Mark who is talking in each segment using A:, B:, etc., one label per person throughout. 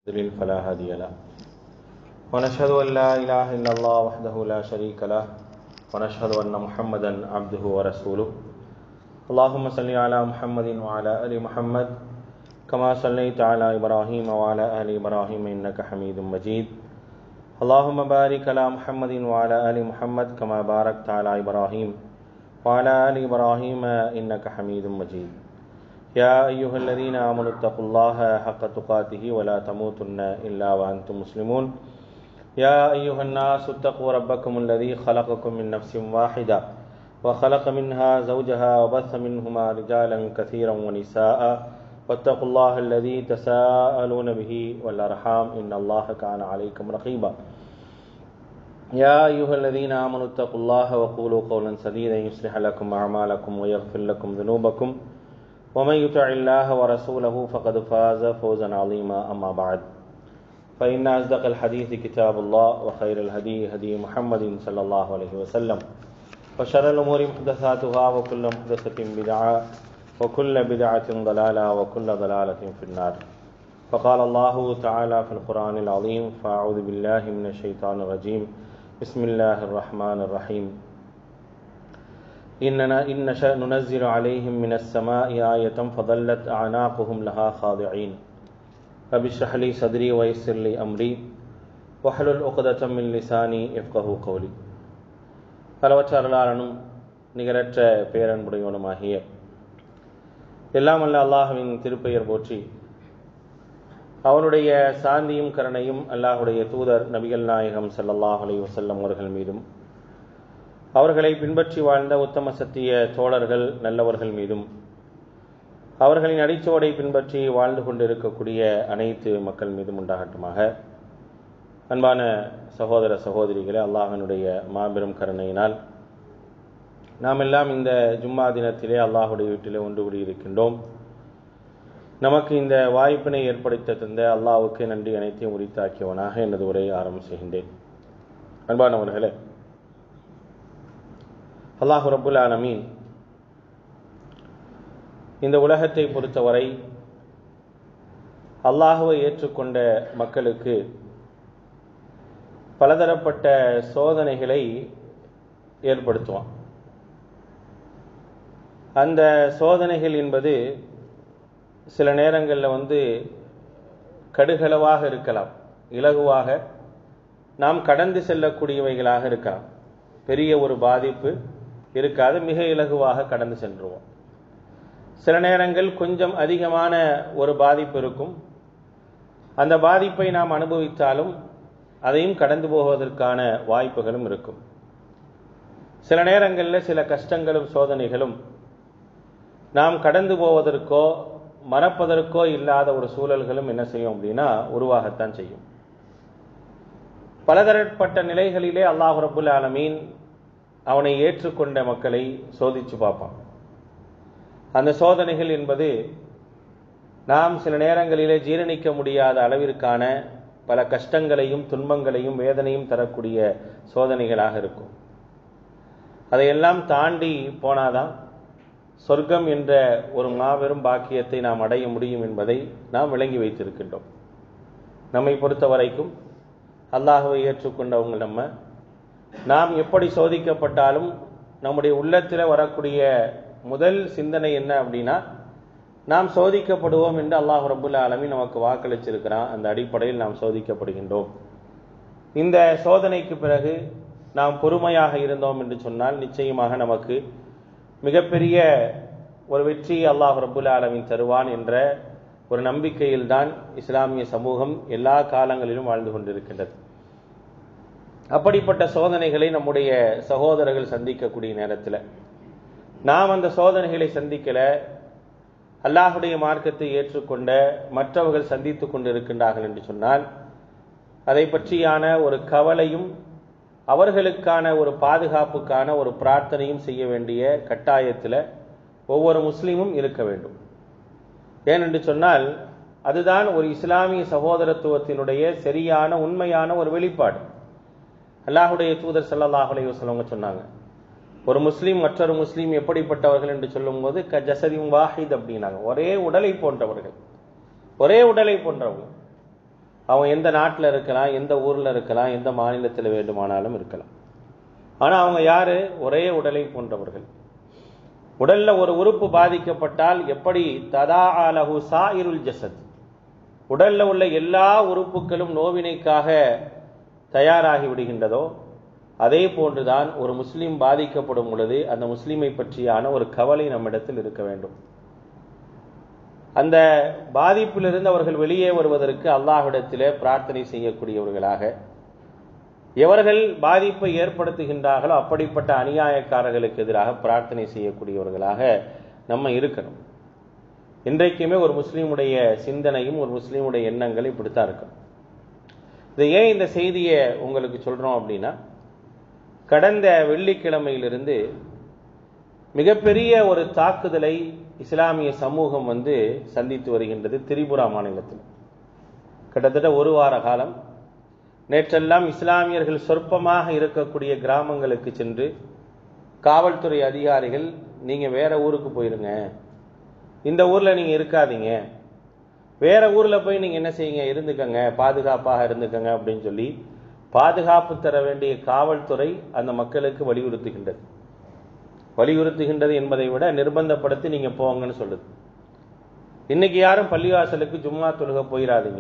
A: يضلل فلا هادي له ونشهد أن لا إله إلا الله وحده لا شريك له ونشهد أن محمدا عبده ورسوله اللهم صل على محمد وعلى آل محمد كما صليت على إبراهيم وعلى آل إبراهيم إنك حميد مجيد اللهم بارك على محمد وعلى آل محمد كما باركت على إبراهيم وعلى آل إبراهيم إنك حميد مجيد يا أيها الذين آمنوا اتقوا الله حق تقاته ولا تموتن إلا وأنتم مسلمون يا أيها الناس اتقوا ربكم الذي خلقكم من نفس واحدة وخلق منها زوجها وبث منهما رجالا كثيرا ونساء واتقوا الله الذي تساءلون به والأرحام إن الله كان عليكم رقيبا يا أيها الذين آمنوا اتقوا الله وقولوا قولا سديدا يصلح لكم أعمالكم ويغفر لكم ذنوبكم ومن يطع الله ورسوله فقد فاز فوزا عظيما أما بعد فإن أصدق الحديث كتاب الله وخير الهدي هدي محمد صلى الله عليه وسلم وشر الأمور محدثاتها وكل محدثة بدعة وكل بدعة ضلالة وكل ضلالة في النار فقال الله تعالى في القرآن العظيم فأعوذ بالله من الشيطان الرجيم بسم الله الرحمن الرحيم إننا إن نشأ ننزل عليهم من السماء آية فظلت أعناقهم لها خاضعين رب اشرح لي صدري ويسر لي أمري واحلل عقدة من لساني يفقهوا قولي அளவற்ற அருளாளனும் நிகரற்ற பேரன்புடையவனுமாகிய எல்லாம் அல்ல அல்லாஹுவின் திருப்பெயர் போற்றி அவனுடைய சாந்தியும் கருணையும் அல்லாஹுடைய தூதர் நபிகள் நாயகம் ஸல்லல்லாஹு அலைஹி வஸல்லம் அவர்கள் மீதும் அவர்களை பின்பற்றி வாழ்ந்த உத்தம சத்திய தோழர்கள் நல்லவர்கள் மீதும் அவர்களின் அடிச்சோடை பின்பற்றி வாழ்ந்து கொண்டிருக்கக்கூடிய அனைத்து மக்கள் மீதும் உண்டாகட்டுமாக அன்பான சகோதர சகோதரிகளே அல்லாஹனுடைய மாபெரும் கருணையினால் நாம் எல்லாம் இந்த ஜும்மா தினத்திலே அல்லாஹுடைய வீட்டிலே ஒன்று கூடியிருக்கின்றோம் நமக்கு இந்த வாய்ப்பினை ஏற்படுத்த தந்த அல்லாஹுக்கு நன்றி அனைத்தையும் உரித்தாக்கியவனாக எனது உரையை ஆரம்பம் செய்கின்றேன் அன்பானவர்களே அல்லாஹு ரபுல் ஆலமீன் இந்த உலகத்தை பொறுத்தவரை அல்லாஹுவை ஏற்றுக்கொண்ட மக்களுக்கு பலதரப்பட்ட சோதனைகளை ஏற்படுத்துவான் அந்த சோதனைகள் என்பது சில நேரங்களில் வந்து கடுகளவாக இருக்கலாம் இலகுவாக நாம் கடந்து செல்லக்கூடியவைகளாக இருக்கலாம் பெரிய ஒரு பாதிப்பு இருக்காது மிக இலகுவாக கடந்து சென்றுவோம் சில நேரங்கள் கொஞ்சம் அதிகமான ஒரு பாதிப்பு இருக்கும் அந்த பாதிப்பை நாம் அனுபவித்தாலும் அதையும் கடந்து போவதற்கான வாய்ப்புகளும் இருக்கும் சில நேரங்களில் சில கஷ்டங்களும் சோதனைகளும் நாம் கடந்து போவதற்கோ மறப்பதற்கோ இல்லாத ஒரு சூழல்களும் என்ன செய்யும் அப்படின்னா உருவாகத்தான் செய்யும் பலதரப்பட்ட நிலைகளிலே அல்லாஹு ரபுல் ஆலமீன் அவனை ஏற்றுக்கொண்ட மக்களை சோதிச்சு பார்ப்பான் அந்த சோதனைகள் என்பது நாம் சில நேரங்களிலே ஜீரணிக்க முடியாத அளவிற்கான பல கஷ்டங்களையும் துன்பங்களையும் வேதனையும் தரக்கூடிய சோதனைகளாக இருக்கும் அதையெல்லாம் தாண்டி போனாதான் சொர்க்கம் என்ற ஒரு மாபெரும் பாக்கியத்தை நாம் அடைய முடியும் என்பதை நாம் விளங்கி வைத்திருக்கின்றோம் நம்மை பொறுத்த வரைக்கும் அல்லாஹுவை ஏற்றுக்கொண்டவங்க நம்ம நாம் எப்படி சோதிக்கப்பட்டாலும் நம்முடைய உள்ளத்தில் வரக்கூடிய முதல் சிந்தனை என்ன அப்படின்னா நாம் சோதிக்கப்படுவோம் என்று அல்லாஹ் ரபுல்ல ஆலமி நமக்கு வாக்களிச்சிருக்கிறான் அந்த அடிப்படையில் நாம் சோதிக்கப்படுகின்றோம் இந்த சோதனைக்கு பிறகு நாம் பொறுமையாக இருந்தோம் என்று சொன்னால் நிச்சயமாக நமக்கு மிகப்பெரிய ஒரு வெற்றி அல்லாஹ் ரபுல் ஆலமின் தருவான் என்ற ஒரு நம்பிக்கையில் தான் இஸ்லாமிய சமூகம் எல்லா காலங்களிலும் வாழ்ந்து கொண்டிருக்கின்றது அப்படிப்பட்ட சோதனைகளை நம்முடைய சகோதரர்கள் சந்திக்கக்கூடிய நேரத்தில் நாம் அந்த சோதனைகளை சந்திக்கல அல்லாஹுடைய மார்க்கத்தை ஏற்றுக்கொண்ட மற்றவர்கள் சந்தித்து கொண்டிருக்கின்றார்கள் என்று சொன்னால் அதை பற்றியான ஒரு கவலையும் அவர்களுக்கான ஒரு பாதுகாப்புக்கான ஒரு பிரார்த்தனையும் செய்ய வேண்டிய கட்டாயத்தில் ஒவ்வொரு முஸ்லீமும் இருக்க வேண்டும் ஏனென்று சொன்னால் அதுதான் ஒரு இஸ்லாமிய சகோதரத்துவத்தினுடைய சரியான உண்மையான ஒரு வெளிப்பாடு அல்லாஹுடைய தூதர் சல்லாஹ் அலைவசலவங்க சொன்னாங்க ஒரு முஸ்லீம் மற்றொரு முஸ்லீம் எப்படிப்பட்டவர்கள் என்று சொல்லும்போது க ஜசதிம் வாஹித் அப்படின்னாங்க ஒரே உடலை போன்றவர்கள் ஒரே உடலை போன்றவங்க அவங்க எந்த நாட்டில் இருக்கலாம் எந்த ஊரில் இருக்கலாம் எந்த மாநிலத்தில் வேண்டுமானாலும் இருக்கலாம் ஆனால் அவங்க யாரு ஒரே உடலை போன்றவர்கள் உடல்ல ஒரு உறுப்பு பாதிக்கப்பட்டால் எப்படி ததா அலஹு சாயிருல் ஜசத் உடல்ல உள்ள எல்லா உறுப்புகளும் நோவினைக்காக தயாராகி விடுகின்றதோ அதே போன்றுதான் ஒரு முஸ்லீம் பாதிக்கப்படும் பொழுது அந்த முஸ்லீமை பற்றியான ஒரு கவலை நம்மிடத்தில் இருக்க வேண்டும் அந்த பாதிப்பிலிருந்து அவர்கள் வெளியே வருவதற்கு அல்லாஹ்விடத்திலே பிரார்த்தனை செய்யக்கூடியவர்களாக எவர்கள் பாதிப்பை ஏற்படுத்துகின்றார்களோ அப்படிப்பட்ட அநியாயக்காரர்களுக்கு எதிராக பிரார்த்தனை செய்யக்கூடியவர்களாக நம்ம இருக்கணும் இன்றைக்குமே ஒரு முஸ்லீமுடைய சிந்தனையும் ஒரு முஸ்லீமுடைய எண்ணங்களும் இப்படித்தான் இருக்கும் இதை ஏன் இந்த செய்தியை உங்களுக்கு சொல்றோம் அப்படின்னா கடந்த வெள்ளிக்கிழமையிலிருந்து மிகப்பெரிய ஒரு தாக்குதலை இஸ்லாமிய சமூகம் வந்து சந்தித்து வருகின்றது திரிபுரா மாநிலத்தில் கிட்டத்தட்ட ஒரு வார காலம் நேற்றெல்லாம் இஸ்லாமியர்கள் சொற்பமாக இருக்கக்கூடிய கிராமங்களுக்கு சென்று காவல்துறை அதிகாரிகள் நீங்க வேற ஊருக்கு போயிருங்க இந்த ஊர்ல நீங்க இருக்காதீங்க வேற ஊர்ல போய் நீங்க என்ன செய்யுங்க இருந்துக்கங்க பாதுகாப்பாக இருந்துக்கங்க அப்படின்னு சொல்லி பாதுகாப்பு தர வேண்டிய காவல்துறை அந்த மக்களுக்கு வலியுறுத்துகின்றது வலியுறுத்துகின்றது என்பதை விட நிர்பந்தப்படுத்தி நீங்க போங்கன்னு சொல்லுது இன்னைக்கு யாரும் பள்ளிவாசலுக்கு ஜும்மா தொழுக போயிடாதீங்க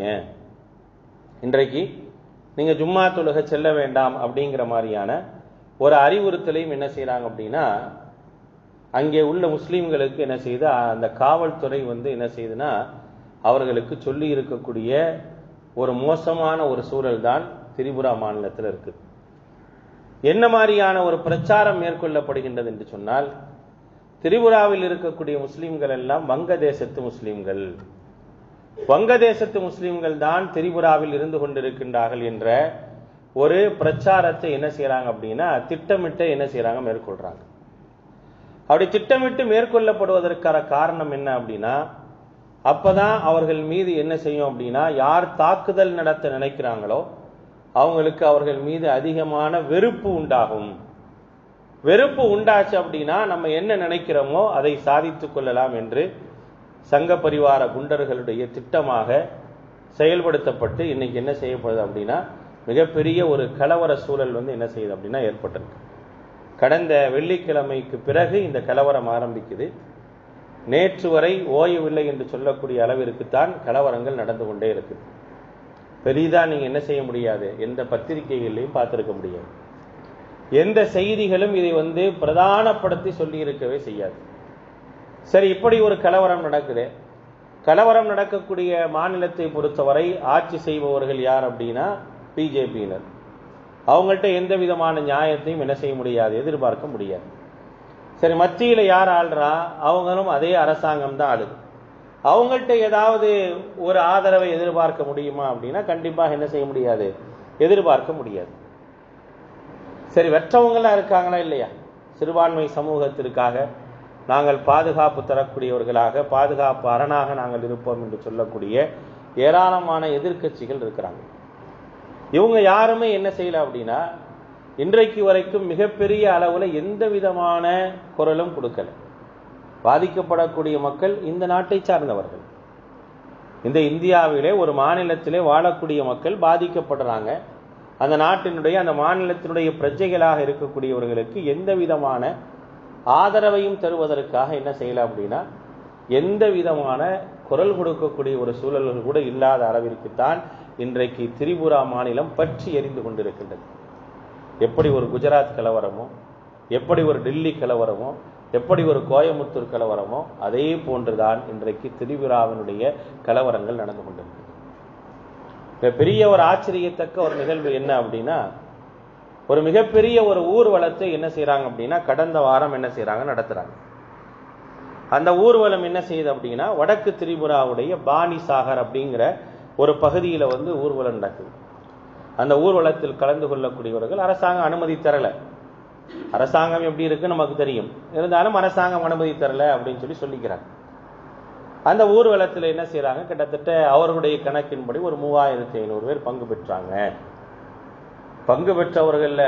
A: இன்றைக்கு நீங்க ஜும்மா தொழுக செல்ல வேண்டாம் அப்படிங்கிற மாதிரியான ஒரு அறிவுறுத்தலையும் என்ன செய்யறாங்க அப்படின்னா அங்கே உள்ள முஸ்லீம்களுக்கு என்ன செய்யுது அந்த காவல்துறை வந்து என்ன செய்யுதுன்னா அவர்களுக்கு சொல்லி இருக்கக்கூடிய ஒரு மோசமான ஒரு சூழல் தான் திரிபுரா மாநிலத்தில் இருக்குது என்ன மாதிரியான ஒரு பிரச்சாரம் மேற்கொள்ளப்படுகின்றது என்று சொன்னால் திரிபுராவில் இருக்கக்கூடிய முஸ்லிம்கள் எல்லாம் வங்கதேசத்து முஸ்லிம்கள் வங்கதேசத்து முஸ்லிம்கள் தான் திரிபுராவில் இருந்து கொண்டிருக்கின்றார்கள் என்ற ஒரு பிரச்சாரத்தை என்ன செய்யறாங்க அப்படின்னா திட்டமிட்டு என்ன செய்யறாங்க மேற்கொள்றாங்க அப்படி திட்டமிட்டு மேற்கொள்ளப்படுவதற்கான காரணம் என்ன அப்படின்னா அப்பதான் அவர்கள் மீது என்ன செய்யும் அப்படின்னா யார் தாக்குதல் நடத்த நினைக்கிறாங்களோ அவங்களுக்கு அவர்கள் மீது அதிகமான வெறுப்பு உண்டாகும் வெறுப்பு உண்டாச்சு அப்படின்னா நம்ம என்ன நினைக்கிறோமோ அதை சாதித்துக் கொள்ளலாம் என்று சங்க பரிவார குண்டர்களுடைய திட்டமாக செயல்படுத்தப்பட்டு இன்னைக்கு என்ன செய்யப்படுது அப்படின்னா மிகப்பெரிய ஒரு கலவர சூழல் வந்து என்ன செய்யுது அப்படின்னா ஏற்பட்டிருக்கு கடந்த வெள்ளிக்கிழமைக்கு பிறகு இந்த கலவரம் ஆரம்பிக்குது நேற்று வரை ஓயவில்லை என்று சொல்லக்கூடிய அளவிற்குத்தான் கலவரங்கள் நடந்து கொண்டே இருக்குது பெரிதா நீங்க என்ன செய்ய முடியாது எந்த பத்திரிகைகளையும் பார்த்திருக்க முடியாது எந்த செய்திகளும் இதை வந்து பிரதானப்படுத்தி சொல்லி இருக்கவே செய்யாது சரி இப்படி ஒரு கலவரம் நடக்குது கலவரம் நடக்கக்கூடிய மாநிலத்தை பொறுத்தவரை ஆட்சி செய்பவர்கள் யார் அப்படின்னா பிஜேபியினர் அவங்கள்ட்ட எந்த விதமான நியாயத்தையும் என்ன செய்ய முடியாது எதிர்பார்க்க முடியாது சரி மத்தியில யார் ஆள்றா அவங்களும் அதே அரசாங்கம் தான் ஆளுது அவங்கள்ட்ட ஏதாவது ஒரு ஆதரவை எதிர்பார்க்க முடியுமா அப்படின்னா கண்டிப்பாக என்ன செய்ய முடியாது எதிர்பார்க்க முடியாது சரி வெற்றவங்களாம் இருக்காங்களா இல்லையா சிறுபான்மை சமூகத்திற்காக நாங்கள் பாதுகாப்பு தரக்கூடியவர்களாக பாதுகாப்பு அரணாக நாங்கள் இருப்போம் என்று சொல்லக்கூடிய ஏராளமான எதிர்க்கட்சிகள் இருக்கிறாங்க இவங்க யாருமே என்ன செய்யல அப்படின்னா இன்றைக்கு வரைக்கும் மிகப்பெரிய அளவுல எந்த விதமான குரலும் கொடுக்கல பாதிக்கப்படக்கூடிய மக்கள் இந்த நாட்டை சார்ந்தவர்கள் இந்த இந்தியாவிலே ஒரு மாநிலத்திலே வாழக்கூடிய மக்கள் பாதிக்கப்படுறாங்க அந்த நாட்டினுடைய அந்த மாநிலத்தினுடைய பிரஜைகளாக இருக்கக்கூடியவர்களுக்கு எந்த விதமான ஆதரவையும் தருவதற்காக என்ன செய்யலாம் அப்படின்னா எந்த விதமான குரல் கொடுக்கக்கூடிய ஒரு சூழல்கள் கூட இல்லாத அளவிற்குத்தான் இன்றைக்கு திரிபுரா மாநிலம் பற்றி எரிந்து கொண்டிருக்கின்றது எப்படி ஒரு குஜராத் கலவரமோ எப்படி ஒரு டெல்லி கலவரமோ எப்படி ஒரு கோயமுத்தூர் கலவரமோ அதே போன்றுதான் இன்றைக்கு திரிபுராவினுடைய கலவரங்கள் நடந்து கொண்டிருக்கு பெரிய ஒரு ஆச்சரியத்தக்க ஒரு நிகழ்வு என்ன அப்படின்னா ஒரு மிகப்பெரிய ஒரு ஊர்வலத்தை என்ன செய்யறாங்க அப்படின்னா கடந்த வாரம் என்ன செய்யறாங்க நடத்துறாங்க அந்த ஊர்வலம் என்ன செய்யுது அப்படின்னா வடக்கு திரிபுராவுடைய பாணி சாகர் அப்படிங்கிற ஒரு பகுதியில வந்து ஊர்வலம் நடக்குது அந்த ஊர்வலத்தில் கலந்து கொள்ளக்கூடியவர்கள் அரசாங்கம் அனுமதி தரல அரசாங்கம் எப்படி இருக்கு நமக்கு தெரியும் இருந்தாலும் அரசாங்கம் அனுமதி தரல அப்படின்னு சொல்லி சொல்லிக்கிறாங்க அந்த ஊர்வலத்தில் என்ன செய்யறாங்க கிட்டத்தட்ட அவர்களுடைய கணக்கின்படி ஒரு மூவாயிரத்தி ஐநூறு பேர் பங்கு பெற்றாங்க பங்கு பெற்றவர்கள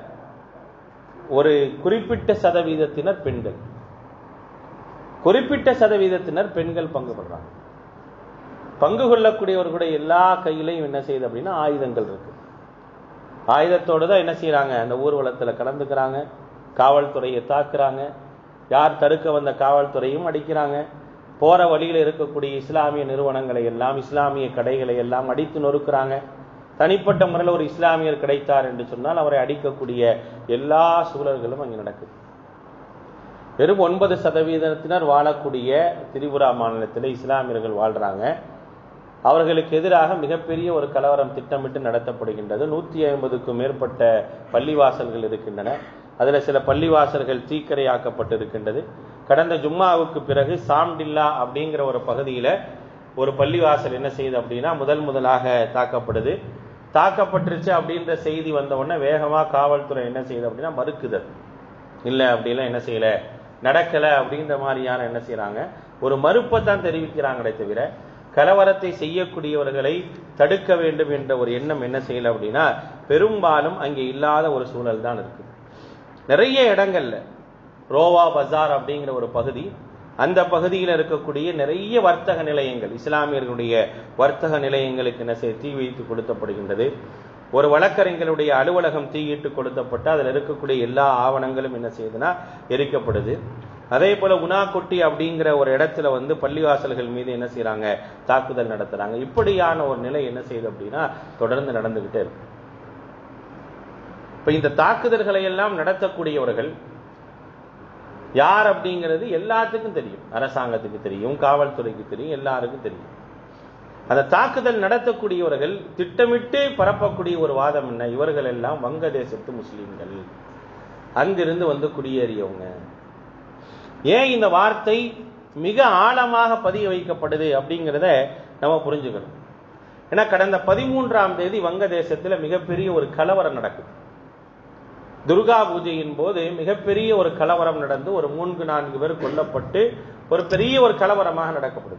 A: ஒரு குறிப்பிட்ட சதவீதத்தினர் பெண்கள் குறிப்பிட்ட சதவீதத்தினர் பெண்கள் பங்கு பெறாங்க பங்கு கொள்ளக்கூடியவர்களுடைய எல்லா கையிலையும் என்ன செய்யுது அப்படின்னா ஆயுதங்கள் இருக்கு ஆயுதத்தோடு தான் என்ன செய்றாங்க அந்த ஊர்வலத்தில் கலந்துக்கிறாங்க காவல்துறையை தாக்குறாங்க யார் தடுக்க வந்த காவல்துறையும் அடிக்கிறாங்க போற வழியில் இருக்கக்கூடிய இஸ்லாமிய நிறுவனங்களை எல்லாம் இஸ்லாமிய கடைகளை எல்லாம் அடித்து நொறுக்குறாங்க தனிப்பட்ட முறையில் ஒரு இஸ்லாமியர் கிடைத்தார் என்று சொன்னால் அவரை அடிக்கக்கூடிய எல்லா சூழல்களும் அங்கே நடக்குது வெறும் ஒன்பது சதவீதத்தினர் வாழக்கூடிய திரிபுரா மாநிலத்தில் இஸ்லாமியர்கள் வாழ்றாங்க அவர்களுக்கு எதிராக மிகப்பெரிய ஒரு கலவரம் திட்டமிட்டு நடத்தப்படுகின்றது நூற்றி ஐம்பதுக்கும் மேற்பட்ட பள்ளிவாசல்கள் இருக்கின்றன அதில் சில பள்ளிவாசல்கள் தீக்கரையாக்கப்பட்டிருக்கின்றது கடந்த ஜும்மாவுக்கு பிறகு சாம்டில்லா அப்படிங்கிற ஒரு பகுதியில் ஒரு பள்ளிவாசல் என்ன செய்யுது அப்படின்னா முதல் முதலாக தாக்கப்படுது தாக்கப்பட்டுருச்சு அப்படின்ற செய்தி வந்த உடனே வேகமாக காவல்துறை என்ன செய்யுது அப்படின்னா மறுக்குதல் இல்லை அப்படிலாம் என்ன செய்யல நடக்கலை அப்படின்ற மாதிரியான என்ன செய்கிறாங்க ஒரு மறுப்பை தான் தெரிவிக்கிறாங்களே தவிர கலவரத்தை செய்யக்கூடியவர்களை தடுக்க வேண்டும் என்ற ஒரு எண்ணம் என்ன செய்யல அப்படின்னா பெரும்பாலும் அங்கே இல்லாத ஒரு சூழல் தான் இருக்கு நிறைய இடங்கள்ல ரோவா பஜார் அப்படிங்கிற ஒரு பகுதி அந்த பகுதியில் இருக்கக்கூடிய நிறைய வர்த்தக நிலையங்கள் இஸ்லாமியர்களுடைய வர்த்தக நிலையங்களுக்கு என்ன செய்ய தீ வைத்து கொடுத்தப்படுகின்றது ஒரு வழக்கறிஞருடைய அலுவலகம் தீயிட்டு கொடுத்தப்பட்டு அதில் இருக்கக்கூடிய எல்லா ஆவணங்களும் என்ன செய்யுதுன்னா எரிக்கப்படுது அதே போல உனாக்கொட்டி அப்படிங்கிற ஒரு இடத்துல வந்து பள்ளிவாசல்கள் மீது என்ன செய்றாங்க தாக்குதல் நடத்துறாங்க இப்படியான ஒரு நிலை என்ன செய்யுது அப்படின்னா தொடர்ந்து நடந்துகிட்டே இருக்கு இப்ப இந்த தாக்குதல்களை எல்லாம் நடத்தக்கூடியவர்கள் யார் அப்படிங்கிறது எல்லாத்துக்கும் தெரியும் அரசாங்கத்துக்கு தெரியும் காவல்துறைக்கு தெரியும் எல்லாருக்கும் தெரியும் அந்த தாக்குதல் நடத்தக்கூடியவர்கள் திட்டமிட்டு பரப்பக்கூடிய ஒரு வாதம் என்ன இவர்கள் எல்லாம் வங்கதேசத்து முஸ்லிம்கள் அங்கிருந்து வந்து குடியேறியவங்க ஏன் இந்த வார்த்தை மிக ஆழமாக பதிய வைக்கப்படுது அப்படிங்கிறத நம்ம புரிஞ்சுக்கணும் ஏன்னா கடந்த பதிமூன்றாம் தேதி வங்கதேசத்தில் மிகப்பெரிய ஒரு கலவரம் நடக்குது துர்கா பூஜையின் போது மிகப்பெரிய ஒரு கலவரம் நடந்து ஒரு மூன்று நான்கு பேர் கொல்லப்பட்டு ஒரு பெரிய ஒரு கலவரமாக நடக்கப்படுது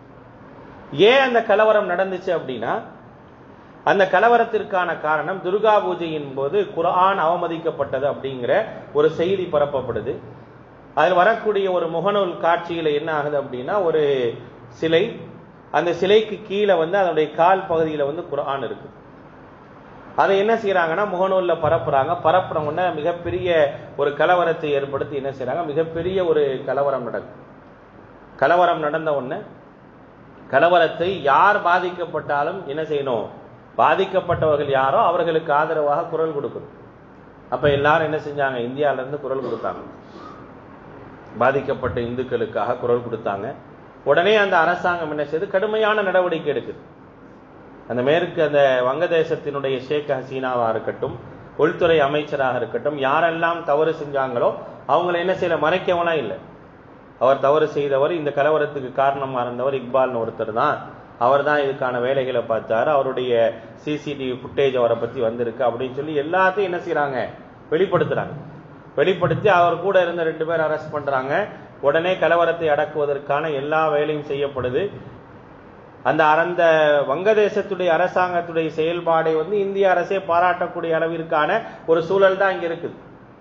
A: ஏன் அந்த கலவரம் நடந்துச்சு அப்படின்னா அந்த கலவரத்திற்கான காரணம் துர்கா பூஜையின் போது குர்ஆன் அவமதிக்கப்பட்டது அப்படிங்கிற ஒரு செய்தி பரப்பப்படுது அதில் வரக்கூடிய ஒரு முகநூல் காட்சியில என்ன ஆகுது அப்படின்னா ஒரு சிலை அந்த சிலைக்கு கீழே வந்து அதனுடைய கால் பகுதியில் வந்து குர்ஆன் இருக்கு அதை என்ன செய்யறாங்கன்னா முகநூல்ல பரப்புறாங்க பரப்புற உடனே மிகப்பெரிய ஒரு கலவரத்தை ஏற்படுத்தி என்ன செய்யறாங்க மிகப்பெரிய ஒரு கலவரம் நடக்கும் கலவரம் நடந்த உடனே கலவரத்தை யார் பாதிக்கப்பட்டாலும் என்ன செய்யணும் பாதிக்கப்பட்டவர்கள் யாரோ அவர்களுக்கு ஆதரவாக குரல் கொடுக்கணும் அப்ப எல்லாரும் என்ன செஞ்சாங்க இந்தியால இருந்து குரல் கொடுத்தாங்க பாதிக்கப்பட்ட இந்துக்களுக்காக குரல் கொடுத்தாங்க உடனே அந்த அரசாங்கம் என்ன செய்யுது கடுமையான நடவடிக்கை எடுக்குது அந்த மேற்கு அந்த வங்கதேசத்தினுடைய ஷேக் ஹசீனாவா இருக்கட்டும் உள்துறை அமைச்சராக இருக்கட்டும் யாரெல்லாம் தவறு செஞ்சாங்களோ அவங்கள என்ன செய்யல மறைக்கவெல்லாம் இல்லை அவர் தவறு செய்தவர் இந்த கலவரத்துக்கு காரணமா இருந்தவர் இக்பால்னு ஒருத்தர் தான் அவர் தான் இதுக்கான வேலைகளை பார்த்தாரு அவருடைய சிசிடிவி ஃபுட்டேஜ் அவரை பத்தி வந்திருக்கு அப்படின்னு சொல்லி எல்லாத்தையும் என்ன செய்யறாங்க வெளிப்படுத்துறாங்க வெளிப்படுத்தி அவர் கூட இருந்த ரெண்டு பேர் அரெஸ்ட் பண்றாங்க உடனே கலவரத்தை அடக்குவதற்கான எல்லா வேலையும் செய்யப்படுது அந்த அந்த வங்கதேசத்துடைய அரசாங்கத்துடைய செயல்பாடை வந்து இந்திய அரசே பாராட்டக்கூடிய அளவிற்கான ஒரு சூழல் தான் இங்க இருக்குது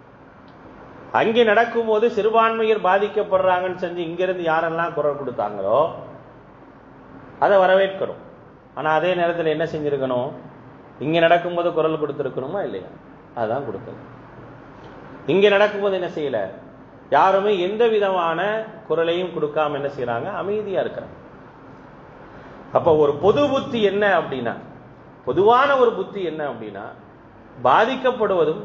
A: அங்கே நடக்கும்போது சிறுபான்மையர் பாதிக்கப்படுறாங்கன்னு செஞ்சு இங்கிருந்து யாரெல்லாம் குரல் கொடுத்தாங்களோ அதை வரவேற்கணும் ஆனா அதே நேரத்தில் என்ன செஞ்சிருக்கணும் இங்க நடக்கும்போது குரல் கொடுத்திருக்கணுமா இல்லையா அதான் கொடுத்தது இங்க நடக்கும்போது என்ன செய்யல யாருமே எந்த விதமான குரலையும் கொடுக்காம என்ன செய்யறாங்க அமைதியா இருக்கிறாங்க அப்ப ஒரு பொது புத்தி என்ன அப்படின்னா பொதுவான ஒரு புத்தி என்ன அப்படின்னா பாதிக்கப்படுவதும்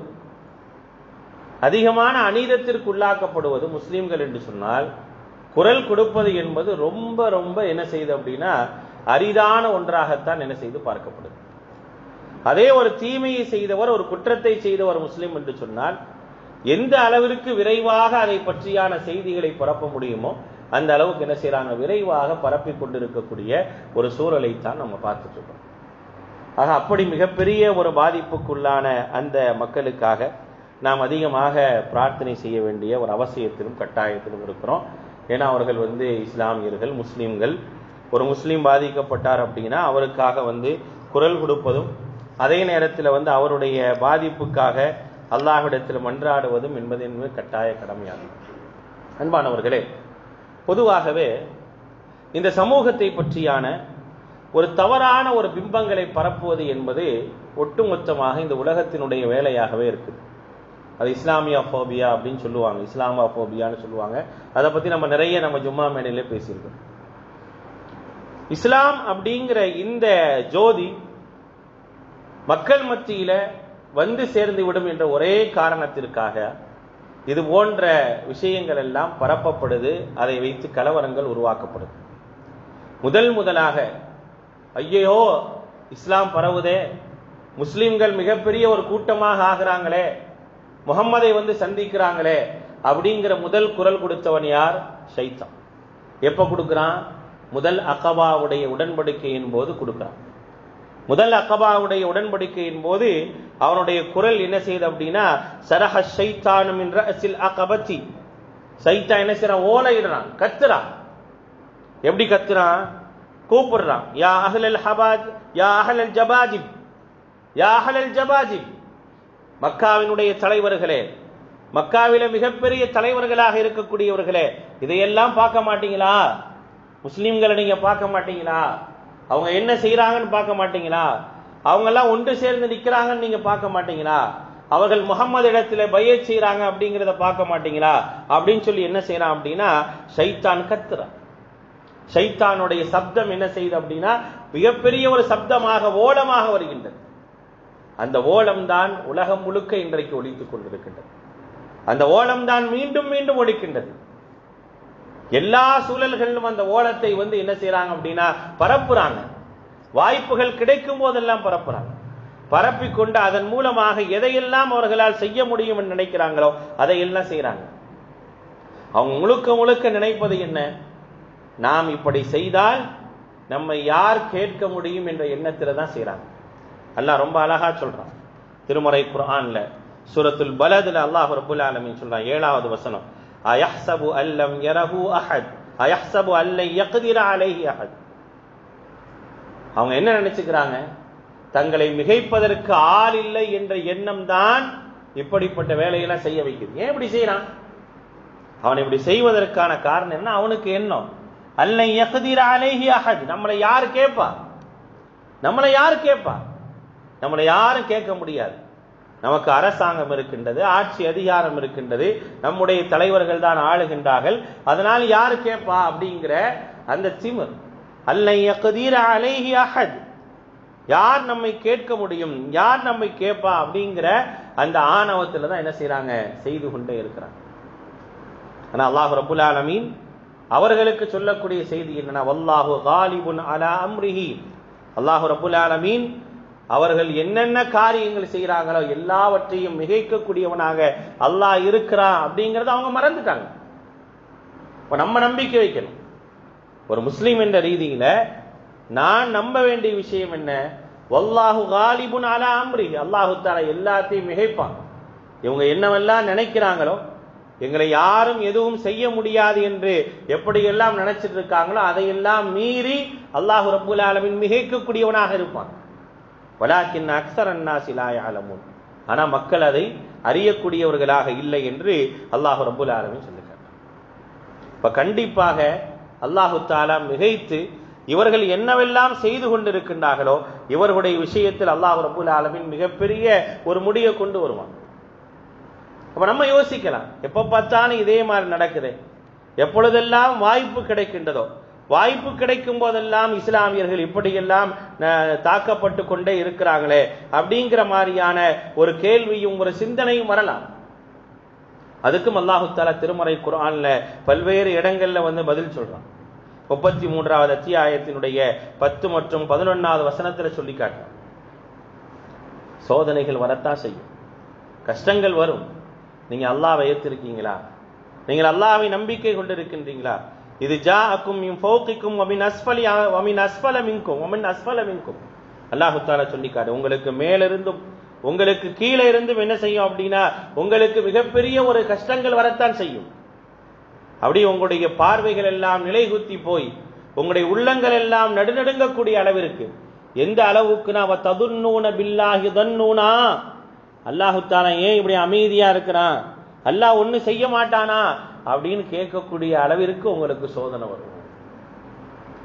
A: அதிகமான அநீதத்திற்கு உள்ளாக்கப்படுவது முஸ்லிம்கள் என்று சொன்னால் குரல் கொடுப்பது என்பது ரொம்ப ரொம்ப என்ன செய்யுது அப்படின்னா அரிதான ஒன்றாகத்தான் என்ன செய்து பார்க்கப்படுது அதே ஒரு தீமையை செய்தவர் ஒரு குற்றத்தை செய்தவர் முஸ்லிம் என்று சொன்னால் எந்த அளவிற்கு விரைவாக அதை பற்றியான செய்திகளை பரப்ப முடியுமோ அந்த அளவுக்கு என்ன செய்யறாங்க விரைவாக பரப்பி கொண்டிருக்கக்கூடிய ஒரு சூழலை தான் நம்ம பார்த்துட்டு இருக்கோம் ஆக அப்படி மிகப்பெரிய ஒரு பாதிப்புக்குள்ளான அந்த மக்களுக்காக நாம் அதிகமாக பிரார்த்தனை செய்ய வேண்டிய ஒரு அவசியத்திலும் கட்டாயத்திலும் இருக்கிறோம் ஏன்னா அவர்கள் வந்து இஸ்லாமியர்கள் முஸ்லீம்கள் ஒரு முஸ்லீம் பாதிக்கப்பட்டார் அப்படின்னா அவருக்காக வந்து குரல் கொடுப்பதும் அதே நேரத்தில் வந்து அவருடைய பாதிப்புக்காக அல்லாஹ்விடத்தில் மன்றாடுவதும் என்பது என்பது கட்டாய கடமையாகும் அன்பானவர்களே பொதுவாகவே இந்த சமூகத்தை பற்றியான ஒரு தவறான ஒரு பிம்பங்களை பரப்புவது என்பது ஒட்டுமொத்தமாக இந்த உலகத்தினுடைய வேலையாகவே இருக்குது அது இஸ்லாமியா ஃபோபியா அப்படின்னு சொல்லுவாங்க இஸ்லாமா ஃபோபியான்னு சொல்லுவாங்க அதை பத்தி நம்ம நிறைய நம்ம ஜும்மா மேடையிலே பேசியிருக்கோம் இஸ்லாம் அப்படிங்கிற இந்த ஜோதி மக்கள் மத்தியில வந்து சேர்ந்து விடும் என்ற ஒரே காரணத்திற்காக இது போன்ற விஷயங்கள் எல்லாம் பரப்பப்படுது அதை வைத்து கலவரங்கள் உருவாக்கப்படுது முதல் முதலாக ஐயோ இஸ்லாம் பரவுதே முஸ்லிம்கள் மிகப்பெரிய ஒரு கூட்டமாக ஆகிறாங்களே முகம்மதை வந்து சந்திக்கிறாங்களே அப்படிங்கிற முதல் குரல் கொடுத்தவன் யார் ஷைத்தான் எப்ப கொடுக்கிறான் முதல் அகபாவுடைய உடன்படிக்கையின் போது கொடுக்கிறான் முதல் அகபாவுடைய உடன்படிக்கையின் போது அவனுடைய குரல் என்ன செய்யுது அப்படின்னா சரஹ ஷைத்தானும் என்ற அசில் அகபத்தி சைத்தா என்ன செய்யறான் ஓலையிடுறான் கத்துறான் எப்படி கத்துறான் கூப்பிடுறான் யா அஹ்லல் ஹபாஜ் யா அஹ்லல் ஜபாஜிப் யா அஹ்லல் ஜபாஜிப் மக்காவினுடைய தலைவர்களே மக்காவில மிகப்பெரிய தலைவர்களாக இருக்கக்கூடியவர்களே இதையெல்லாம் பார்க்க மாட்டீங்களா முஸ்லிம்களை நீங்க பார்க்க மாட்டீங்களா அவங்க என்ன செய்யறாங்கன்னு பார்க்க மாட்டீங்களா அவங்க எல்லாம் ஒன்று சேர்ந்து நிக்கிறாங்கன்னு நீங்க பார்க்க மாட்டீங்களா அவர்கள் முகம்மது இடத்துல பைய செய்யறாங்க அப்படிங்கிறத பார்க்க மாட்டீங்களா அப்படின்னு சொல்லி என்ன செய்யறான் அப்படின்னா ஷைத்தான் கத்துறான் ஷைத்தானுடைய சப்தம் என்ன செய்யுது அப்படின்னா மிகப்பெரிய ஒரு சப்தமாக ஓலமாக வருகின்றது அந்த ஓலம் தான் உலகம் முழுக்க இன்றைக்கு ஒழித்துக் கொண்டிருக்கின்றது அந்த ஓலம் தான் மீண்டும் மீண்டும் ஒழிக்கின்றது எல்லா சூழல்களிலும் அந்த ஓலத்தை வந்து என்ன செய்யறாங்க அப்படின்னா பரப்புறாங்க வாய்ப்புகள் கிடைக்கும் போதெல்லாம் பரப்புறாங்க பரப்பிக்கொண்டு அதன் மூலமாக எதையெல்லாம் அவர்களால் செய்ய முடியும் என்று நினைக்கிறாங்களோ அதையெல்லாம் செய்யறாங்க அவங்க முழுக்க முழுக்க நினைப்பது என்ன நாம் இப்படி செய்தால் நம்மை யார் கேட்க முடியும் என்ற எண்ணத்துல தான் செய்யறாங்க அல்லாஹ் ரொம்ப அழகா சொல்றான் திருமறை குர்ஆன்ல சூரத்துல் பலதுல அல்லாஹ் ரபுல் ஆலமீன் சொல்றான் ஏழாவது வசனம் அயஹ்சபு அல்லம் யரஹு அஹத் அயஹ்சபு அல்லை யக்திர அலைஹி அஹத் அவங்க என்ன நினைச்சுக்கிறாங்க தங்களை மிகைப்பதற்கு ஆள் இல்லை என்ற எண்ணம் தான் இப்படிப்பட்ட வேலையெல்லாம் செய்ய வைக்குது ஏன் இப்படி செய்யறான் அவன் இப்படி செய்வதற்கான காரணம் என்ன அவனுக்கு எண்ணம் அல்ல யக்திர அலைஹி அஹத் நம்மளை யார் கேட்பா நம்மளை யார் கேட்பா நம்மளை யாரும் கேட்க முடியாது நமக்கு அரசாங்கம் இருக்கின்றது ஆட்சி அதிகாரம் இருக்கின்றது நம்முடைய தலைவர்கள் தான் ஆளுகின்றார்கள் அதனால் யார் கேட்பா அப்படிங்கிற அந்த திமிர் அல்ல யக்தீர அலைஹி அஹத் யார் நம்மை கேட்க முடியும் யார் நம்மை கேட்பா அப்படிங்கிற அந்த ஆணவத்துல தான் என்ன செய்யறாங்க செய்து கொண்டே இருக்கிறாங்க ஆனா அல்லாஹ் ரபுல் ஆலமீன் அவர்களுக்கு சொல்லக்கூடிய செய்தி என்னன்னா வல்லாஹு காலிபுன் அலா அம்ரிஹி அல்லாஹு ரபுல் ஆலமீன் அவர்கள் என்னென்ன காரியங்கள் செய்யறாங்களோ எல்லாவற்றையும் மிகைக்கக்கூடியவனாக அல்லாஹ் இருக்கிறான் அப்படிங்கறத அவங்க மறந்துட்டாங்க இப்ப நம்ம நம்பிக்கை வைக்கணும் ஒரு முஸ்லீம் என்ற ரீதியில நான் நம்ப வேண்டிய விஷயம் என்ன வல்லாஹு காலிபுன் அலா அம்ரி அல்லாஹு தாலா எல்லாத்தையும் மிகைப்பான் இவங்க என்னவெல்லாம் நினைக்கிறாங்களோ எங்களை யாரும் எதுவும் செய்ய முடியாது என்று எப்படியெல்லாம் நினைச்சிட்டு இருக்காங்களோ அதையெல்லாம் மீறி அல்லாஹு ரபுல் ஆலமின் மிகைக்கக்கூடியவனாக இருப்பான் வலாக்கின் அக்சர் அண்ணா சிலாய அலமுன் ஆனா மக்கள் அதை அறியக்கூடியவர்களாக இல்லை என்று அல்லாஹு ரபுல் ஆலமின் சொல்லுகிறார் இப்ப கண்டிப்பாக அல்லாஹு தாலா மிகைத்து இவர்கள் என்னவெல்லாம் செய்து கொண்டிருக்கின்றார்களோ இவர்களுடைய விஷயத்தில் அல்லாஹ் ரபுல் ஆலமின் மிகப்பெரிய ஒரு முடிவை கொண்டு வருவான் அப்ப நம்ம யோசிக்கலாம் எப்ப பார்த்தாலும் இதே மாதிரி நடக்குது எப்பொழுதெல்லாம் வாய்ப்பு கிடைக்கின்றதோ வாய்ப்பு கிடைக்கும் போதெல்லாம் இஸ்லாமியர்கள் இப்படியெல்லாம் தாக்கப்பட்டு கொண்டே இருக்கிறாங்களே அப்படிங்கிற மாதிரியான ஒரு கேள்வியும் ஒரு சிந்தனையும் வரலாம் அதுக்கும் அல்லாஹு தாலா திருமறை குரான்ல பல்வேறு இடங்கள்ல வந்து பதில் சொல்றான் முப்பத்தி மூன்றாவது அத்தியாயத்தினுடைய பத்து மற்றும் பதினொன்னாவது வசனத்துல சொல்லி காட்டுறான் சோதனைகள் வரத்தான் செய்யும் கஷ்டங்கள் வரும் நீங்க அல்லாவை ஏத்திருக்கீங்களா நீங்கள் அல்லாவை நம்பிக்கை கொண்டிருக்கின்றீங்களா இது ஜா அக்கும் மின் ஃபௌகிக்கும் வமின் அஸ்ஃபலி வமின் அஸ்ஃபல மின்கும் வமின் அஸ்ஃபல மின்கும் அல்லாஹு தாலா சொல்லிக்காடு உங்களுக்கு மேலிருந்தும் உங்களுக்கு கீழே இருந்தும் என்ன செய்யும் அப்படின்னா உங்களுக்கு மிகப்பெரிய ஒரு கஷ்டங்கள் வரத்தான் செய்யும் அப்படி உங்களுடைய பார்வைகள் எல்லாம் நிலைகுத்தி போய் உங்களுடைய உள்ளங்கள் எல்லாம் நடுநடுங்கக்கூடிய அளவிற்கு எந்த அளவுக்கு நான் ததுன்னூன பில்லாஹி தன்னூனா அல்லாஹு தாலா ஏன் இப்படி அமைதியா இருக்கிறான் அல்லாஹ் ஒண்ணு செய்ய மாட்டானா அப்படின்னு கேட்கக்கூடிய அளவிற்கு உங்களுக்கு சோதனை வரும்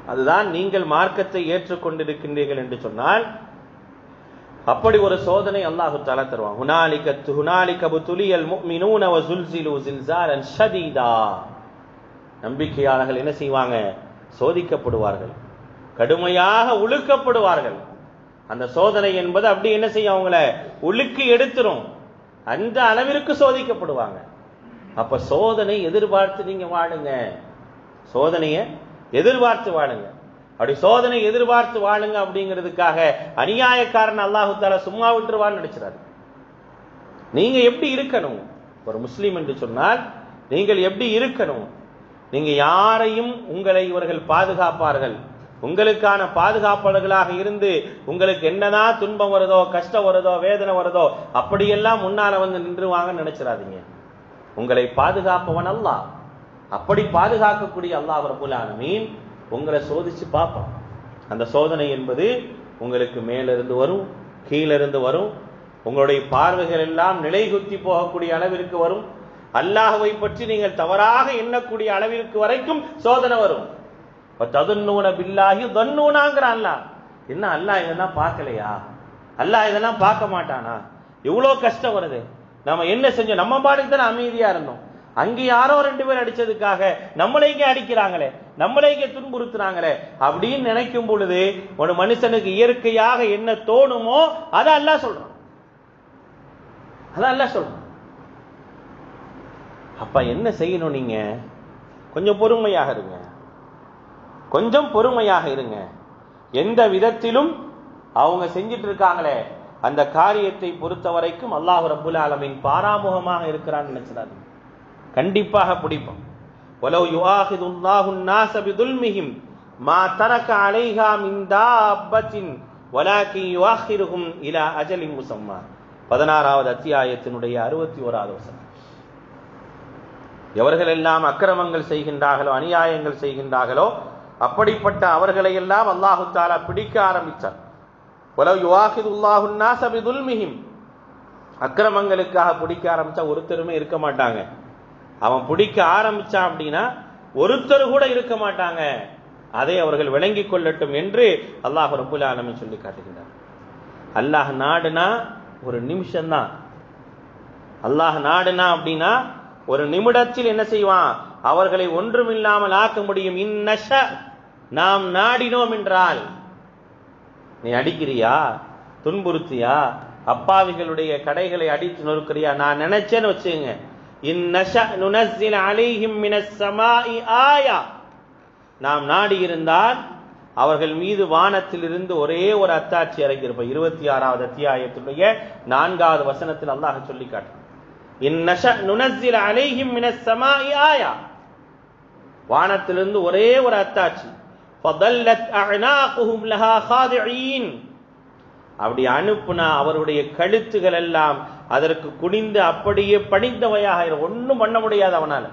A: அதுதான் நீங்கள் மார்க்கத்தை ஏற்றுக்கொண்டிருக்கின்றீர்கள் என்று சொன்னால் அப்படி ஒரு சோதனை அல்லாஹு தஆலா தருவான் ஹுனாலிக ஹுனாலிக புதுலியல் முஃமினூன வ ஸுல்ஸிலு ஸில்ஸாலன் ஷதீதா நம்பிக்கையாளர்கள் என்ன செய்வாங்க சோதிக்கப்படுவார்கள் கடுமையாக உழுக்கப்படுவார்கள் அந்த சோதனை என்பது அப்படி என்ன செய்யும் அவங்கள உலுக்கி எடுத்துரும் அந்த அளவிற்கு சோதிக்கப்படுவாங்க அப்ப சோதனை எதிர்பார்த்து நீங்க வாழுங்க சோதனையை எதிர்பார்த்து வாழுங்க அப்படி சோதனை எதிர்பார்த்து வாழுங்க அப்படிங்கிறதுக்காக அநியாயக்காரன் அல்லாஹு தாலா சும்மா விட்டுருவான்னு நினைச்சிடாரு நீங்க எப்படி இருக்கணும் ஒரு முஸ்லீம் என்று சொன்னால் நீங்கள் எப்படி இருக்கணும் நீங்க யாரையும் உங்களை இவர்கள் பாதுகாப்பார்கள் உங்களுக்கான பாதுகாப்பாளர்களாக இருந்து உங்களுக்கு என்னதான் துன்பம் வருதோ கஷ்டம் வருதோ வேதனை வருதோ அப்படியெல்லாம் முன்னால வந்து நின்றுவாங்கன்னு நினைச்சிடாதீங்க உங்களை பாதுகாப்பவன் அல்லாஹ் அப்படி பாதுகாக்கக்கூடிய அல்லாஹ் ரபுல் ஆலமீன் உங்களை சோதிச்சு பார்ப்பான் அந்த சோதனை என்பது உங்களுக்கு மேலிருந்து வரும் கீழிருந்து வரும் உங்களுடைய பார்வைகள் எல்லாம் நிலைகுத்தி போகக்கூடிய அளவிற்கு வரும் அல்லாஹ்வை பற்றி நீங்கள் தவறாக எண்ணக்கூடிய அளவிற்கு வரைக்கும் சோதனை வரும் ததுன்னூன பில்லாகி தன்னூனாங்கிறான் அல்லாஹ் என்ன அல்லாஹ் இதெல்லாம் பார்க்கலையா அல்லாஹ் இதெல்லாம் பார்க்க மாட்டானா இவ்வளோ கஷ்டம் வருது நம்ம என்ன செஞ்சோம் நம்ம பாட்டுக்கு தானே அமைதியா இருந்தோம் அங்க யாரோ ரெண்டு பேர் அடிச்சதுக்காக நம்மளை இங்க அடிக்கிறாங்களே நம்மளை இங்க துன்புறுத்துறாங்களே அப்படின்னு நினைக்கும் பொழுது ஒரு மனுஷனுக்கு இயற்கையாக என்ன தோணுமோ அதை அல்லாஹ் சொல்றான் அதான் அல்லாஹ் சொல்றான் அப்ப என்ன செய்யணும் நீங்க கொஞ்சம் பொறுமையாக இருங்க கொஞ்சம் பொறுமையாக இருங்க எந்த விதத்திலும் அவங்க செஞ்சிட்டு இருக்காங்களே அந்த காரியத்தை பொறுத்த வரைக்கும் அல்லாஹ் ரபுல் ஆலமின் பாராமுகமாக இருக்கிறான்னு நினைச்சிடாதீங்க கண்டிப்பாக பிடிப்போம் ولو يؤاخذ الله الناس بظلمهم ما ترك عليها من دابة ولكن يؤخرهم الى اجل مسمى பதினாறாவது அத்தியாயத்தினுடைய அறுபத்தி ஓராவது வசனம் எவர்கள் எல்லாம் அக்கிரமங்கள் செய்கின்றார்களோ அநியாயங்கள் செய்கின்றார்களோ அப்படிப்பட்ட அவர்களை எல்லாம் அல்லாஹு தாலா பிடிக்க ஆரம்பித்தார் உலவு யுவாஹிதுல்லாஹு நாஸ பிதுல்மிஹிம் அக்கிரமங்களுக்காக பிடிக்க ஆரம்பிச்சா ஒருத்தருமே இருக்க மாட்டாங்க அவன் பிடிக்க ஆரம்பிச்சான் அப்படின்னா ஒருத்தர் கூட இருக்க மாட்டாங்க அதை அவர்கள் விளங்கிக் கொள்ளட்டும் என்று அல்லாஹ் ரபுல் ஆலமின் சொல்லி காட்டுகின்றார் அல்லாஹ் நாடுனா ஒரு நிமிஷம் தான் அல்லாஹ் நாடுனா அப்படின்னா ஒரு நிமிடத்தில் என்ன செய்வான் அவர்களை ஒன்றுமில்லாமல் ஆக்க முடியும் இந்நஷ நாம் நாடினோம் என்றால் நீ அடிக்கிறியா துன்புறுத்தியா அப்பாவிகளுடைய கடைகளை அடித்து நொறுக்கிறியா நான் நினைச்சேன்னு வச்சுங்க இந்நஷ நுனஸ்ஸில் அலைஹிம் மினஸ் ஸமாஇ ஆயா நாம் நாடி இருந்தால் அவர்கள் மீது வானத்தில் இருந்து ஒரே ஒரு அத்தாட்சி இறங்கியிருப்போம் இருபத்தி ஆறாவது அத்தியாயத்துடைய நான்காவது வசனத்தில் அல்லாஹ் சொல்லி காட்டுறான் இந்நஷ நுனஸ்ஸில் அலைஹிம் மினஸ் ஸமாஇ ஆயா வானத்திலிருந்து ஒரே ஒரு அத்தாட்சி ஃபதல்லத் அஅனாகுஹும் லஹா காதிஈன் அப்படி அனுப்புனா அவருடைய கழுத்துகள் எல்லாம் அதற்கு குனிந்து அப்படியே பணிந்தவையாக ஒன்றும் பண்ண முடியாது அவனால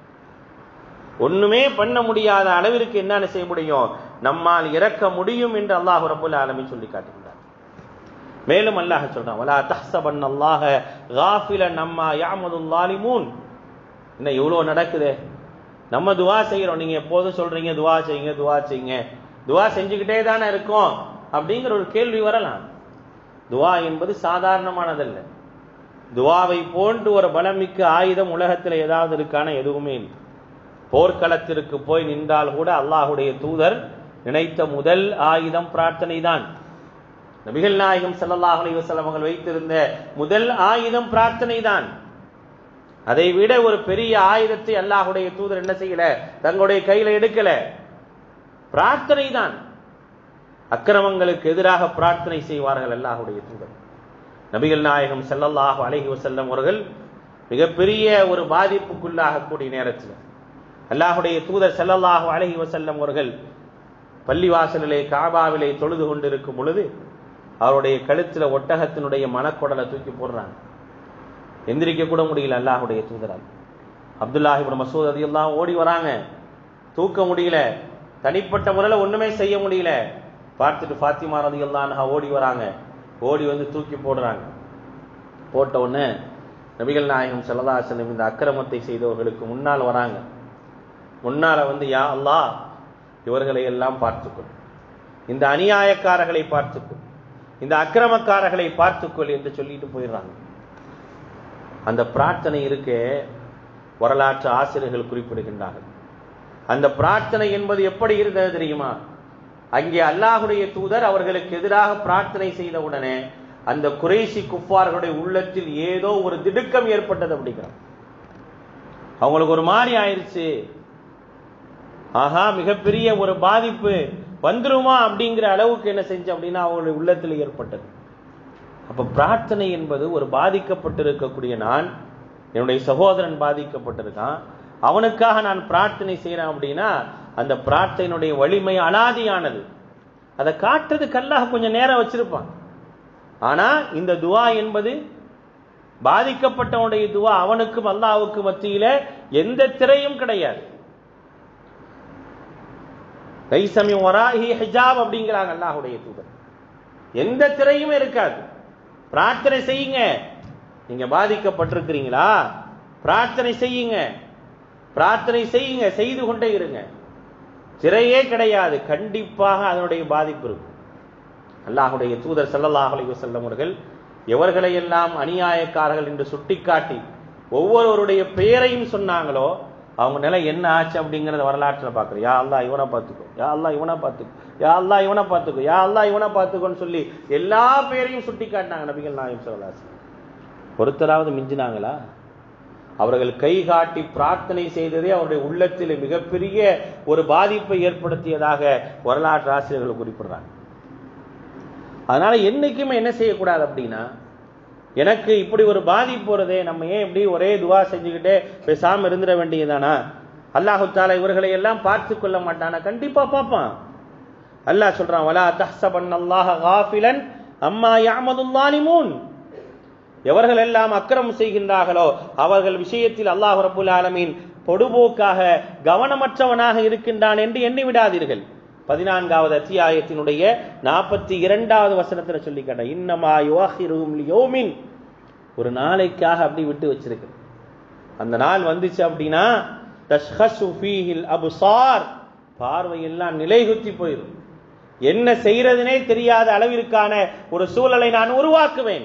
A: ஒண்ணுமே பண்ண முடியாத அளவிற்கு என்னென்ன செய்ய முடியும் நம்மால் இறக்க முடியும் என்று அல்லாஹ் ரபுல் ஆலமி சொல்லி காட்டுகின்றார் மேலும் அல்லாஹ் சொல்றான் வலா தஹ்சபன் அல்லாஹ காஃபில நம்மா யாமதுல் லாலிமூன் என்ன இவ்வளோ நடக்குதே நம்ம துவா செய்யறோம் நீங்க எப்போதும் சொல்றீங்க துவா செய்யுங்க துவா செய்யுங்க துவா செஞ்சுக்கிட்டே தானே இருக்கோம் அப்படிங்கிற ஒரு கேள்வி வரலாம் துவா என்பது சாதாரணமானதல்ல துவாவை போன்று ஒரு பலமிக்க ஆயுதம் உலகத்தில் ஏதாவது இருக்கான எதுவுமே இல்லை போர்க்களத்திற்கு போய் நின்றால் கூட அல்லாஹுடைய தூதர் நினைத்த முதல் ஆயுதம் பிரார்த்தனை தான் நபிகள் நாயகம் ஸல்லல்லாஹு அலைஹி வஸல்லம் அவர்கள் வைத்திருந்த முதல் ஆயுதம் பிரார்த்தனை தான் அதை விட ஒரு பெரிய ஆயுதத்தை அல்லாஹுடைய தூதர் என்ன செய்யல தங்களுடைய கையில எடுக்கல பிரார்த்தனை தான் அக்கிரமங்களுக்கு எதிராக பிரார்த்தனை செய்வார்கள் அல்லாஹுடைய தூதர் நபிகள் நாயகம் ஸல்லல்லாஹு அலைஹி வஸல்லம் அவர்கள் மிகப்பெரிய ஒரு பாதிப்புக்குள்ளாகக்கூடிய நேரத்தில் அல்லாஹுடைய தூதர் ஸல்லல்லாஹு அலைஹி வஸல்லம் அவர்கள் பள்ளிவாசலிலே காபாவிலே தொழுது கொண்டிருக்கும் பொழுது அவருடைய கழுத்துல ஒட்டகத்தினுடைய மனக்குடலை தூக்கி போடுறாங்க எந்திரிக்க கூட முடியல அல்லாஹுடைய தூதரால் அப்துல்லாஹிபின் மசூத் அதையெல்லாம் ஓடி வராங்க தூக்க முடியல தனிப்பட்ட முறையில் ஒண்ணுமே செய்ய முடியல பார்த்துட்டு ஃபாத்திமா ரதியெல்லாம் ஓடி வராங்க ஓடி வந்து தூக்கி போடுறாங்க போட்ட உடனே நபிகள் நாயகம் ஸல்லல்லாஹு அலைஹி வஸல்லம் இந்த அக்கிரமத்தை செய்தவர்களுக்கு முன்னால் வராங்க முன்னால வந்து யா அல்லாஹ் இவர்களை எல்லாம் பார்த்துக்கொள் இந்த அநியாயக்காரர்களை பார்த்துக்கொள் இந்த அக்கிரமக்காரர்களை பார்த்துக்கொள் என்று சொல்லிட்டு போயிடுறாங்க அந்த பிரார்த்தனை இருக்கே வரலாற்று ஆசிரியர்கள் குறிப்பிடுகின்றார்கள் அந்த பிரார்த்தனை என்பது எப்படி இருந்தது தெரியுமா அங்கே அல்லாஹுடைய தூதர் அவர்களுக்கு எதிராக பிரார்த்தனை செய்த உடனே அந்த குறைசி குஃபார்களுடைய உள்ளத்தில் ஏதோ ஒரு திடுக்கம் ஏற்பட்டது அப்படிங்கிறான் அவங்களுக்கு ஒரு மாதிரி ஆயிருச்சு ஆஹா மிகப்பெரிய ஒரு பாதிப்பு வந்துருமா அப்படிங்கிற அளவுக்கு என்ன செஞ்சு அப்படின்னா அவங்களுடைய உள்ளத்தில் ஏற்பட்டது அப்ப பிரார்த்தனை என்பது ஒரு பாதிக்கப்பட்டிருக்கக்கூடிய நான் என்னுடைய சகோதரன் பாதிக்கப்பட்டிருக்கான் அவனுக்காக நான் பிரார்த்தனை செய்யறேன் அப்படின்னா அந்த பிரார்த்தனையினுடைய வலிமை அனாதியானது அதை காட்டுறதுக்கு அல்லாஹ் கொஞ்சம் நேரம் வச்சிருப்பான் ஆனா இந்த துவா என்பது பாதிக்கப்பட்டவனுடைய துவா அவனுக்கும் அல்லாஹ்வுக்கும் மத்தியில எந்த திரையும் கிடையாது லைசமி வராஹி ஹிஜாப் அப்படிங்கிறாங்க அல்லாஹ்வுடைய தூதர் எந்த திரையும் இருக்காது பிரார்த்தனை செய்யுங்க நீங்க பாதிக்கப்பட்டிருக்கிறீங்களா பிரார்த்தனை செய்யுங்க பிரார்த்தனை செய்யுங்க செய்து கொண்டே இருங்க திரையே கிடையாது கண்டிப்பாக அதனுடைய பாதிப்பு இருக்கும் அல்லாஹுடைய தூதர் ஸல்லல்லாஹு அலைஹி வஸல்லம் அவர்கள் எவர்களை எல்லாம் அநியாயக்காரர்கள் என்று சுட்டிக்காட்டி ஒவ்வொருவருடைய பெயரையும் சொன்னாங்களோ அவங்க நிலை என்ன ஆச்சு அப்படிங்கறத வரலாற்றில் பார்க்குறோம் யா அல்லாஹ் இவனை பார்த்துக்கோ யா அல்லாஹ் இவனை பார்த்துக்கோ யா அல்லாஹ் இவனை பார்த்துக்கோ யா அல்லாஹ் இவனை பார்த்துக்கோன்னு சொல்லி எல்லா பேரையும் சுட்டி காட்டினாங்க நபிகள் நாயம் சொல்லலாஸ் ஒருத்தராவது மிஞ்சினாங்களா அவர்கள் கை காட்டி பிரார்த்தனை செய்ததே அவருடைய உள்ளத்தில் மிகப்பெரிய ஒரு பாதிப்பை ஏற்படுத்தியதாக வரலாற்று ஆசிரியர்கள் குறிப்பிடுறாங்க அதனால என்னைக்குமே என்ன செய்யக்கூடாது அப்படின்னா எனக்கு இப்படி ஒரு பாதிப்பு வருதே நம்ம ஏன் இப்படி ஒரே துவா செஞ்சுக்கிட்டே பேசாம இருந்துட வேண்டியதானா அல்லாஹு தாலா இவர்களை எல்லாம் பார்த்து கொள்ள மாட்டானா கண்டிப்பா பார்ப்பான் அல்லாஹ் சொல்றான் வலா தஹ்சபன் அல்லாஹ காஃபிலன் அம்மா யாமதுல்லானிமூன் எவர்கள் எல்லாம் அக்கிரமம் செய்கின்றார்களோ அவர்கள் விஷயத்தில் அல்லாஹ் ரபுல் ஆலமீன் பொடுபோக்காக கவனமற்றவனாக இருக்கின்றான் என்று எண்ணி விடாதீர்கள் பதினான்காவது அத்தியாயத்தினுடைய நாற்பத்தி இரண்டாவது வசனத்துல சொல்லி கேட்ட இன்னமா யுவாஹிரும் யோமின் ஒரு நாளைக்காக அப்படி விட்டு வச்சிருக்கு அந்த நாள் வந்துச்சு அப்படின்னா தஷ்ஹசு ஃபீஹில் அபுசார் பார்வையெல்லாம் நிலைகுத்தி போயிடும் என்ன செய்யறதுனே தெரியாத அளவிற்கான ஒரு சூழலை நான் உருவாக்குவேன்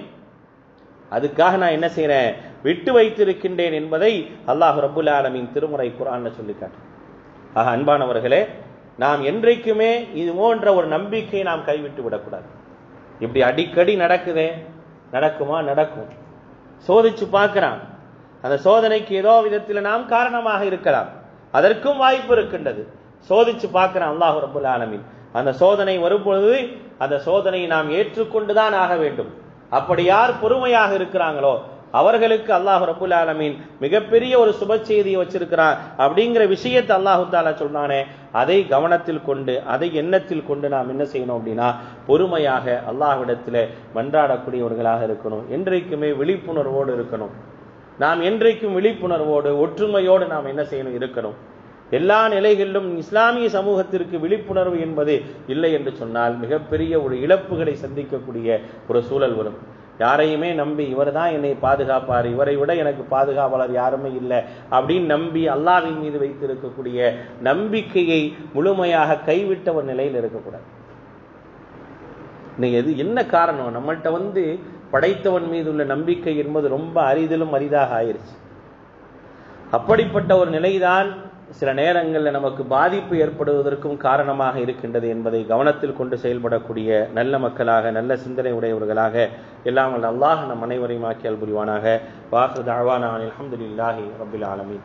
A: அதுக்காக நான் என்ன செய்யறேன் விட்டு வைத்திருக்கின்றேன் என்பதை அல்லாஹ் ரபுல் ஆலமின் திருமுறை குரான்ல சொல்லி காட்டுறேன் ஆக அன்பானவர்களே நாம் என்றைக்குமே இது போன்ற ஒரு நம்பிக்கையை நாம் கைவிட்டு விடக்கூடாது இப்படி அடிக்கடி நடக்குதே நடக்குமா நடக்கும் சோதிச்சு பார்க்கிறான் அந்த சோதனைக்கு ஏதோ விதத்தில் நாம் காரணமாக இருக்கலாம் அதற்கும் வாய்ப்பு இருக்கின்றது சோதிச்சு பார்க்கிறான் அல்லாஹ் ரபுல் ஆலமின் அந்த சோதனை வரும்பொழுது அந்த சோதனையை நாம் ஏற்றுக்கொண்டுதான் ஆக வேண்டும் அப்படி யார் பொறுமையாக இருக்கிறாங்களோ அவர்களுக்கு அல்லாஹ் ரபுல் ஆலமீன் மிகப்பெரிய ஒரு சுப செய்தியை வச்சிருக்கிறான் அப்படிங்கிற விஷயத்தை அல்லாஹு தாலா சொல்றானே அதை கவனத்தில் கொண்டு அதை எண்ணத்தில் கொண்டு நாம் என்ன செய்யணும் அப்படின்னா பொறுமையாக அல்லாஹ்விடத்தில் மன்றாடக்கூடியவர்களாக இருக்கணும் என்றைக்குமே விழிப்புணர்வோடு இருக்கணும் நாம் என்றைக்கும் விழிப்புணர்வோடு ஒற்றுமையோடு நாம் என்ன செய்யணும் இருக்கணும் எல்லா நிலைகளிலும் இஸ்லாமிய சமூகத்திற்கு விழிப்புணர்வு என்பது இல்லை என்று சொன்னால் மிகப்பெரிய ஒரு இழப்புகளை சந்திக்கக்கூடிய ஒரு சூழல் வரும் யாரையுமே நம்பி இவர் தான் என்னை பாதுகாப்பார் இவரை விட எனக்கு பாதுகாவலர் யாருமே இல்லை அப்படின்னு நம்பி அல்லாவின் மீது வைத்திருக்கக்கூடிய நம்பிக்கையை முழுமையாக கைவிட்ட ஒரு நிலையில் இருக்கக்கூடாது இன்னைக்கு எது என்ன காரணம் நம்மள்கிட்ட வந்து படைத்தவன் மீது உள்ள நம்பிக்கை என்பது ரொம்ப அரிதிலும் அரிதாக ஆயிருச்சு அப்படிப்பட்ட ஒரு நிலைதான் சில நேரங்களில் நமக்கு பாதிப்பு ஏற்படுவதற்கும் காரணமாக இருக்கின்றது என்பதை கவனத்தில் கொண்டு செயல்படக்கூடிய நல்ல மக்களாக நல்ல சிந்தனை உடையவர்களாக எல்லாம் வல்ல அல்லாஹ் நம் அனைவரையும் ஆக்கியல் புரிவானாக வாக்கு தாழ்வான அலமதுல்லாஹி ரபில் ஆலமீன்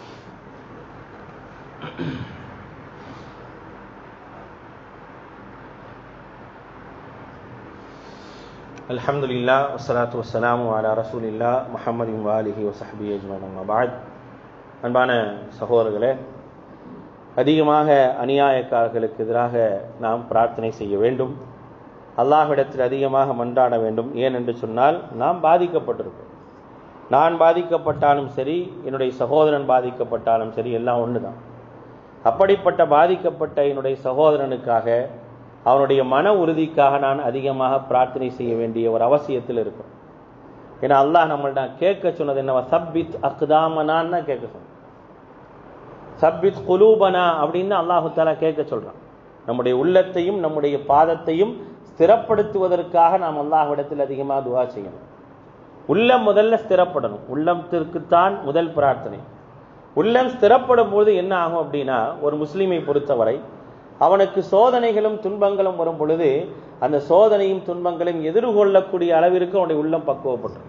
A: الحمد لله والصلاة والسلام على رسول الله محمد وآله وصحبه أجمعين أما بعد அன்பான சகோதரர்களே அதிகமாக அநியாயக்காரர்களுக்கு எதிராக நாம் பிரார்த்தனை செய்ய வேண்டும் அல்லாஹ்விடத்தில் அதிகமாக மன்றாட வேண்டும் ஏன் என்று சொன்னால் நாம் பாதிக்கப்பட்டிருக்கோம் நான் பாதிக்கப்பட்டாலும் சரி என்னுடைய சகோதரன் பாதிக்கப்பட்டாலும் சரி எல்லாம் ஒன்று தான் அப்படிப்பட்ட பாதிக்கப்பட்ட என்னுடைய சகோதரனுக்காக அவனுடைய மன உறுதிக்காக நான் அதிகமாக பிரார்த்தனை செய்ய வேண்டிய ஒரு அவசியத்தில் இருக்கும் ஏன்னா அல்லாஹ் நம்மள்ட்ட கேட்க சொன்னது என்ன சப்பித் அக்தாமனான்னு தான் கேட்க சொன்ன சப்பித் குலூபனா அப்படின்னு அல்லாஹு தாலா கேட்க சொல்றான் நம்முடைய உள்ளத்தையும் நம்முடைய பாதத்தையும் ஸ்திரப்படுத்துவதற்காக நாம் அல்லாஹ்விடத்தில் அதிகமாக துவா செய்யணும் உள்ளம் முதல்ல ஸ்திரப்படணும் உள்ளத்திற்குத்தான் முதல் பிரார்த்தனை உள்ளம் ஸ்திரப்படும் போது என்ன ஆகும் அப்படின்னா ஒரு முஸ்லீமை பொறுத்தவரை அவனுக்கு சோதனைகளும் துன்பங்களும் வரும் பொழுது அந்த சோதனையும் துன்பங்களையும் எதிர்கொள்ளக்கூடிய அளவிற்கு அவனுடைய உள்ளம் பக்குவப்பட்டுரும்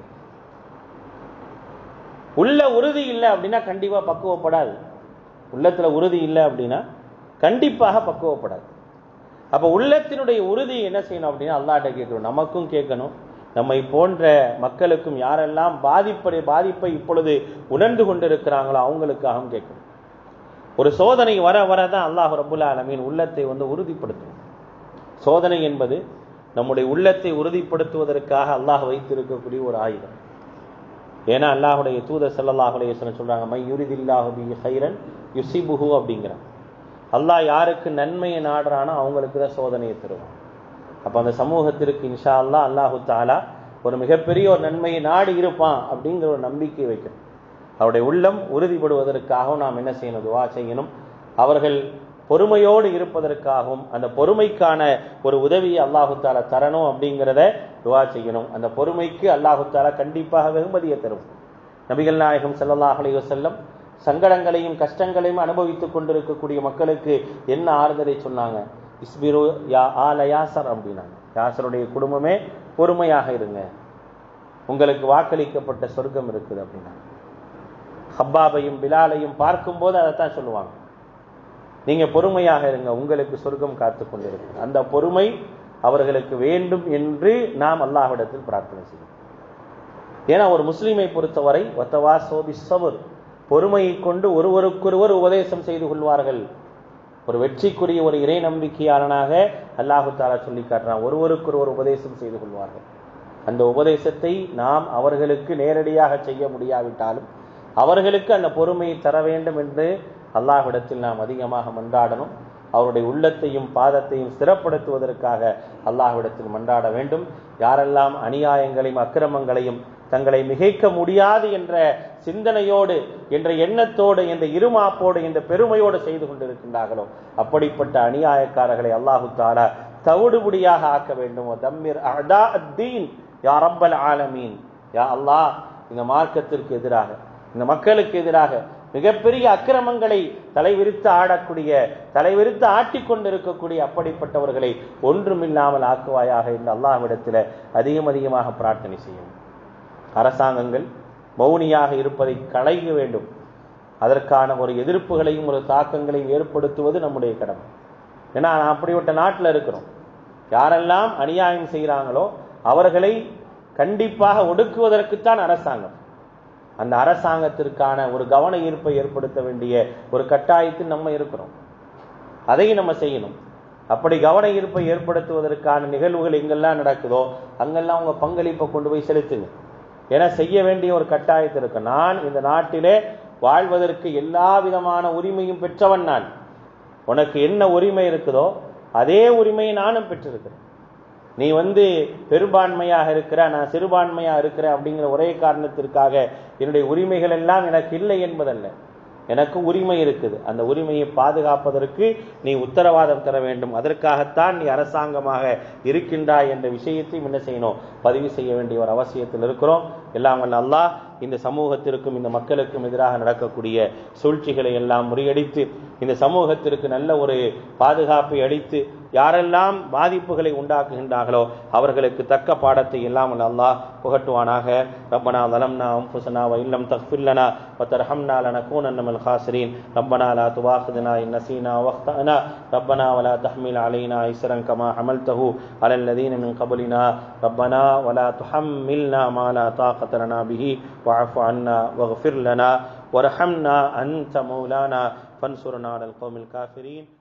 A: உள்ள உறுதி இல்லை அப்படின்னா கண்டிப்பா பக்குவப்படாது உள்ளத்துல உறுதி இல்லை அப்படின்னா கண்டிப்பாக பக்குவப்படாது அப்ப உள்ளத்தினுடைய உறுதி என்ன செய்யணும் அப்படின்னா அல்லாட்ட கேட்கணும் நமக்கும் கேட்கணும் நம்மை போன்ற மக்களுக்கும் யாரெல்லாம் பாதிப்படை பாதிப்பை இப்பொழுது உணர்ந்து கொண்டிருக்கிறாங்களோ அவங்களுக்காகவும் கேட்கணும் ஒரு சோதனை வர வர தான் அல்லாஹ் ரபுல் ஆலமீன் உள்ளத்தை வந்து உறுதிப்படுத்தும் சோதனை என்பது நம்முடைய உள்ளத்தை உறுதிப்படுத்துவதற்காக அல்லாஹ் வைத்திருக்கக்கூடிய ஒரு ஆயுதம் ஏன்னா அல்லாஹுடைய தூதர் ஸல்லல்லாஹு அலைஹி வஸல்லம் சொல்றாங்க மை யுரிதில்லாஹு பி ஹைரன் யுசிபுஹு அப்படிங்கிறான் அல்லாஹ் யாருக்கு நன்மையை நாடுறானோ அவங்களுக்கு தான் சோதனையை தருவான் அப்போ அந்த சமூகத்திற்கு இன்ஷா அல்லாஹ் அல்லாஹு தாலா ஒரு மிகப்பெரிய ஒரு நன்மையை நாடி இருப்பான் அப்படிங்கிற ஒரு நம்பிக்கை வைக்கணும் அவருடைய உள்ளம் உறுதிப்படுவதற்காகவும் நாம் என்ன செய்யணும் துவா செய்யணும் அவர்கள் பொறுமையோடு இருப்பதற்காகவும் அந்த பொறுமைக்கான ஒரு உதவியை அல்லாஹு தாலா தரணும் அப்படிங்கிறத துவா செய்யணும் அந்த பொறுமைக்கு அல்லாஹு தாலா கண்டிப்பாக வெகுமதியை தரும் நபிகள் நாயகம் ஸல்லல்லாஹு அலைஹி வஸல்லம் சங்கடங்களையும் கஷ்டங்களையும் அனுபவித்துக் கொண்டிருக்கக்கூடிய மக்களுக்கு என்ன ஆறுதலை சொன்னாங்க இஸ்பிரு யா ஆல யாசர் அப்படின்னாங்க யாசருடைய குடும்பமே பொறுமையாக இருங்க உங்களுக்கு வாக்களிக்கப்பட்ட சொர்க்கம் இருக்குது அப்படின்னாங்க ஹப்பாபையும் பிலாலையும் பார்க்கும்போது அதைத்தான் சொல்லுவாங்க நீங்க பொறுமையாக இருங்க உங்களுக்கு சொர்க்கம் காத்து கொண்டிருக்கு அந்த பொறுமை அவர்களுக்கு வேண்டும் என்று நாம் அல்லாஹ்விடத்தில் பிரார்த்தனை செய்யும் ஏன்னா ஒரு முஸ்லீமை பொறுத்தவரை ஒத்தவா சோபி சபர் பொறுமையை கொண்டு ஒருவருக்கொருவர் உபதேசம் செய்து கொள்வார்கள் ஒரு வெற்றிக்குரிய ஒரு இறை நம்பிக்கையாளனாக அல்லாஹு தாலா சொல்லி காட்டுறான் ஒருவருக்கொருவர் உபதேசம் செய்து கொள்வார்கள் அந்த உபதேசத்தை நாம் அவர்களுக்கு நேரடியாக செய்ய முடியாவிட்டாலும் அவர்களுக்கு அந்த பொறுமையை தர வேண்டும் என்று அல்லாஹ்விடத்தில் நாம் அதிகமாக மன்றாடணும் அவருடைய உள்ளத்தையும் பாதத்தையும் ஸ்திரப்படுத்துவதற்காக அல்லாஹ்விடத்தில் மன்றாட வேண்டும் யாரெல்லாம் அநியாயங்களையும் அக்கிரமங்களையும் தங்களை மிகைக்க முடியாது என்ற சிந்தனையோடு என்ற எண்ணத்தோடு என்ற இருமாப்போடு என்ற பெருமையோடு செய்து கொண்டிருக்கின்றார்களோ அப்படிப்பட்ட அநியாயக்காரர்களை அல்லாஹு தாலா தவிடுபடியாக ஆக்க வேண்டும் தம்மிர் அடா அத்தீன் யா ரப்பல் ஆலமீன் யா அல்லாஹ் இந்த மார்க்கத்திற்கு எதிராக இந்த மக்களுக்கு எதிராக மிகப்பெரிய அக்கிரமங்களை தலைவிரித்து ஆடக்கூடிய தலைவிரித்து ஆட்டிக் கொண்டிருக்கக்கூடிய அப்படிப்பட்டவர்களை ஒன்றுமில்லாமல் ஆக்குவாயாக என்று அல்லாஹ்விடத்தில் அதிகம் அதிகமாக பிரார்த்தனை செய்யும் அரசாங்கங்கள் மௌனியாக இருப்பதை களைய வேண்டும் அதற்கான ஒரு எதிர்ப்புகளையும் ஒரு தாக்கங்களையும் ஏற்படுத்துவது நம்முடைய கடமை ஏன்னா நான் அப்படிப்பட்ட நாட்டில் இருக்கிறோம் யாரெல்லாம் அநியாயம் செய்கிறாங்களோ அவர்களை கண்டிப்பாக ஒடுக்குவதற்குத்தான் அரசாங்கம் அந்த அரசாங்கத்திற்கான ஒரு கவன ஈர்ப்பை ஏற்படுத்த வேண்டிய ஒரு கட்டாயத்தில் நம்ம இருக்கிறோம் அதையும் நம்ம செய்யணும் அப்படி கவன ஈர்ப்பை ஏற்படுத்துவதற்கான நிகழ்வுகள் எங்கெல்லாம் நடக்குதோ அங்கெல்லாம் உங்க பங்களிப்பை கொண்டு போய் செலுத்துங்க ஏன்னா செய்ய வேண்டிய ஒரு கட்டாயத்தில் இருக்கு நான் இந்த நாட்டிலே வாழ்வதற்கு எல்லா விதமான உரிமையும் பெற்றவன் நான் உனக்கு என்ன உரிமை இருக்குதோ அதே உரிமையை நானும் பெற்றிருக்கிறேன் நீ வந்து பெரும்பான்மையாக இருக்கிற நான் சிறுபான்மையாக இருக்கிறேன் அப்படிங்கிற ஒரே காரணத்திற்காக என்னுடைய உரிமைகள் எல்லாம் எனக்கு இல்லை என்பதல்ல எனக்கு உரிமை இருக்குது அந்த உரிமையை பாதுகாப்பதற்கு நீ உத்தரவாதம் தர வேண்டும் அதற்காகத்தான் நீ அரசாங்கமாக இருக்கின்றாய் என்ற விஷயத்தையும் என்ன செய்யணும் பதிவு செய்ய வேண்டிய ஒரு அவசியத்தில் இருக்கிறோம் எல்லாம் வல்ல அல்லாஹ் இந்த சமூகத்திற்கும் இந்த மக்களுக்கும் எதிராக நடக்கக்கூடிய சூழ்ச்சிகளை எல்லாம் முறியடித்து இந்த சமூகத்திற்கு நல்ல ஒரு பாதுகாப்பை அளித்து யாரெல்லாம் பாதிப்புகளை உண்டாக்குகின்றார்களோ அவர்களுக்கு தக்க பாடத்தை எல்லாம் வல்ல அல்லாஹ் புகட்டுவானாக ரப்பனா லலம்னா அம்புசனா வ இல்லம் தஃபில்லனா வ தர்ஹம்னா லனகூனன்ன மினல் خاسرين ربنا لا تؤاخذنا إن نسينا واخطأنا ربنا ولا تحمل علينا إسرا كما حملته على الذين من قبلنا ربنا ولا تحملنا ما لا طاقة لنا به واعف عنا واغفر لنا وارحمنا أنت مولانا فانصرنا على القوم الكافرين